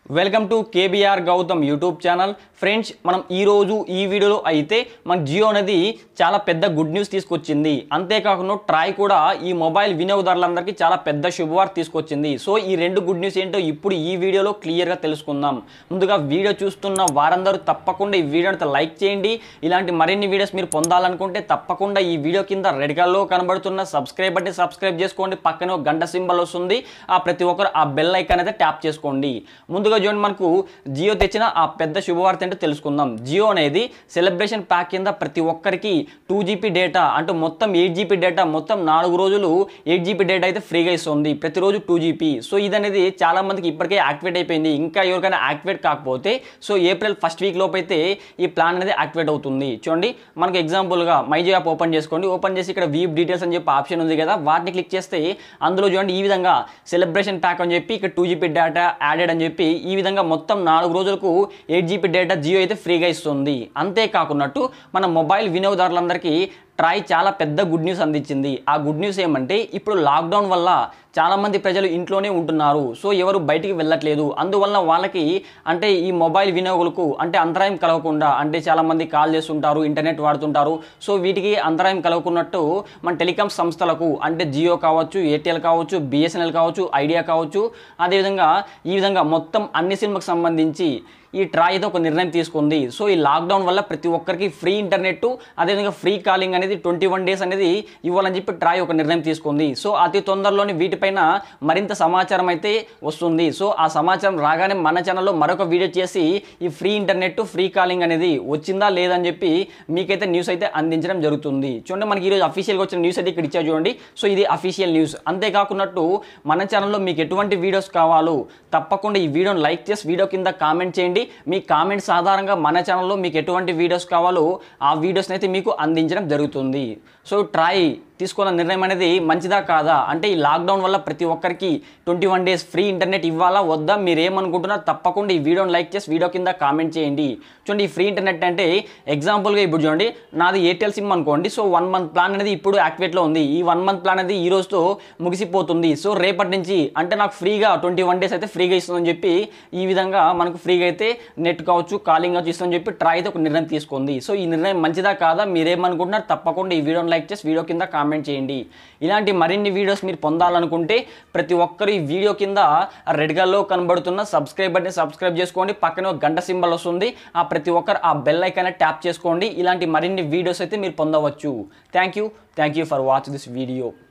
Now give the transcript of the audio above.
welcome to KBR Gautam YouTube channel friends మనం ఈరోజు ఈ వీడియోలో అయితే మన జియో అనేది చాలా పెద్ద గుడ్ న్యూస్ తీసుకొచ్చింది అంతేకాకుండా ట్రాయ్ కూడా ఈ మొబైల్ వినియోగదారులందరికీ చాలా పెద్ద శుభవార్త తీసుకొచ్చింది సో ఈ రెండు గుడ్ న్యూస్ ఏంటో ఇప్పుడు ఈ వీడియోలో క్లియర్గా తెలుసుకుందాం ముందుగా వీడియో చూస్తున్న వారందరూ తప్పకుండా ఈ వీడియోని లైక్ చేయండి ఇలాంటి మరిన్ని వీడియోస్ మీరు పొందాలనుకుంటే తప్పకుండా ఈ వీడియో కింద రెడ్ కలర్లో కనబడుతున్న సబ్స్క్రైబ్ బట్టి సబ్స్క్రైబ్ చేసుకోండి పక్కన ఒక గంట సింబల్ వస్తుంది ఆ ప్రతి ఒక్కరు ఆ బెల్ ఐకాన్ అయితే ట్యాప్ చేసుకోండి ముందుగా చూడండి మనకు జియో తెచ్చిన ఆ పెద్ద శుభవార్త ఏంటో తెలుసుకుందాం జియో అనేది సెలబ్రేషన్ ప్యాక్ కింద ప్రతి ఒక్కరికి టూ జీబీ డేటా అంటే మొత్తం ఎయిట్ జీబీ డేటా మొత్తం నాలుగు రోజులు ఎయిట్ జీబీ డేటా అయితే ఫ్రీగా ఇస్తుంది ప్రతిరోజు టూ జీబీ సో ఇది అనేది చాలా మందికి ఇప్పటికే యాక్టివేట్ అయిపోయింది ఇంకా ఎవరికైనా యాక్టివేట్ కాకపోతే సో ఏప్రిల్ ఫస్ట్ వీక్ లోపు అయితే ఈ ప్లాన్ అనేది యాక్టివేట్ అవుతుంది చూడండి మనకి ఎగ్జాంపుల్గా మైజీ యాప్ ఓపెన్ చేసుకోండి ఓపెన్ చేసి ఇక్కడ వీప్ డీటెయిల్స్ అని చెప్పి ఆప్షన్ ఉంది కదా వాటిని క్లిక్ చేస్తే అందులో చూడండి ఈ విధంగా సెలబ్రేషన్ ప్యాక్ అని చెప్పి ఇక్కడ టూ జీబీ డేటా యాడెడ్ అని చెప్పి ఈ విధంగా మొత్తం నాలుగు రోజులకు ఎయిట్ జీబీ డేటా జియో అయితే ఫ్రీగా ఇస్తుంది అంతేకాకున్నట్టు మన మొబైల్ వినియోగదారులందరికీ ట్రాయ్ చాలా పెద్ద గుడ్ న్యూస్ అందించింది ఆ గుడ్ న్యూస్ ఏమంటే ఇప్పుడు లాక్డౌన్ వల్ల చాలామంది ప్రజలు ఇంట్లోనే ఉంటున్నారు సో ఎవరు బయటికి వెళ్ళట్లేదు అందువల్ల వాళ్ళకి అంటే ఈ మొబైల్ వినియోగులకు అంటే అంతరాయం కలగకుండా అంటే చాలామంది కాల్ చేస్తుంటారు ఇంటర్నెట్ వాడుతుంటారు సో వీటికి అంతరాయం కలగకున్నట్టు మన టెలికాం సంస్థలకు అంటే జియో కావచ్చు ఎయిర్టెల్ కావచ్చు బిఎస్ఎన్ఎల్ కావచ్చు ఐడియా కావచ్చు అదేవిధంగా ఈ విధంగా మొత్తం అన్ని సినిమాకి సంబంధించి ఈ ట్రాయ్ అయితే ఒక నిర్ణయం తీసుకుంది సో ఈ లాక్డౌన్ వల్ల ప్రతి ఒక్కరికి ఫ్రీ ఇంటర్నెట్ అదేవిధంగా ఫ్రీ కాలింగ్ అనేది ట్వంటీ వన్ డేస్ అనేది ఇవ్వాలని చెప్పి ట్రాయ్ ఒక నిర్ణయం తీసుకుంది సో అతి తొందరలోని వీటిపైన మరింత సమాచారం అయితే వస్తుంది సో ఆ సమాచారం రాగానే మన ఛానల్లో మరొక వీడియో చేసి ఈ ఫ్రీ ఇంటర్నెట్ ఫ్రీ కాలింగ్ అనేది వచ్చిందా లేదని చెప్పి మీకైతే న్యూస్ అయితే అందించడం జరుగుతుంది చూడండి మనకి ఈరోజు అఫీషియల్గా వచ్చిన న్యూస్ అయితే ఇక్కడ ఇచ్చా చూడండి సో ఇది అఫీషియల్ న్యూస్ అంతేకాకున్నట్టు మన ఛానల్లో మీకు ఎటువంటి వీడియోస్ కావాలో తప్పకుండా ఈ వీడియోని లైక్ చేసి వీడియో కింద కామెంట్ చేయండి మీ కామెంట్స్ ఆధారంగా మన ఛానల్లో మీకు ఎటువంటి వీడియోస్ కావాలో ఆ వీడియోస్ని అయితే మీకు అందించడం జరుగుతుంది సో ట్రై తీసుకున్న నిర్ణయం అనేది మంచిదా కాదా అంటే ఈ లాక్డౌన్ వల్ల ప్రతి ఒక్కరికి twenty one days free internet ఇవ్వాలా వద్దా మీరు ఏమనుకుంటున్నారు తప్పకుండా ఈ వీడియోని లైక్ చేసి వీడియో కింద కామెంట్ చేయండి చూడండి ఈ ఫ్రీ ఇంటర్నెట్ అంటే ఎగ్జాంపుల్గా ఇప్పుడు చూడండి నాది ఎయిర్టెల్ సిమ్ అనుకోండి సో వన్ మంత్ ప్లాన్ అనేది ఇప్పుడు యాక్టివేట్లో ఉంది ఈ వన్ మంత్ ప్లాన్ అనేది ఈ రోజుతో ముగిసిపోతుంది సో రేపటి నుంచి అంటే నాకు ఫ్రీగా ట్వంటీ వన్ డేస్ అయితే ఫ్రీగా ఇస్తుందని చెప్పి ఈ విధంగా మనకు ఫ్రీగా అయితే నెట్ కావచ్చు కాలింగ్ కావచ్చు ఇస్తుందని చెప్పి ట్రై అయితే ఒక నిర్ణయం తీసుకుంది సో ఈ నిర్ణయం మంచిదా కాదా మీరేమనుకుంటున్నారు తప్పకుండా ఈ వీడియోని లైక్ చేసి వీడియో కింద కామెంట్ చేయండి ఇలాంటి మరిన్ని వీడియోస్ మీరు పొందాలనుకుంటే ప్రతి ఒక్కరు ఈ వీడియో కింద రెడ్ కలర్లో కనబడుతున్న సబ్స్క్రైబ్ బట్ని సబ్స్క్రైబ్ చేసుకోండి పక్కన ఒక గంట సింబల్ వస్తుంది ఆ ప్రతి ఒక్కరు ఆ బెల్ ఐకాన్ ట్యాప్ చేసుకోండి ఇలాంటి మరిన్ని వీడియోస్ అయితే మీరు పొందవచ్చు thank you thank you for watch this video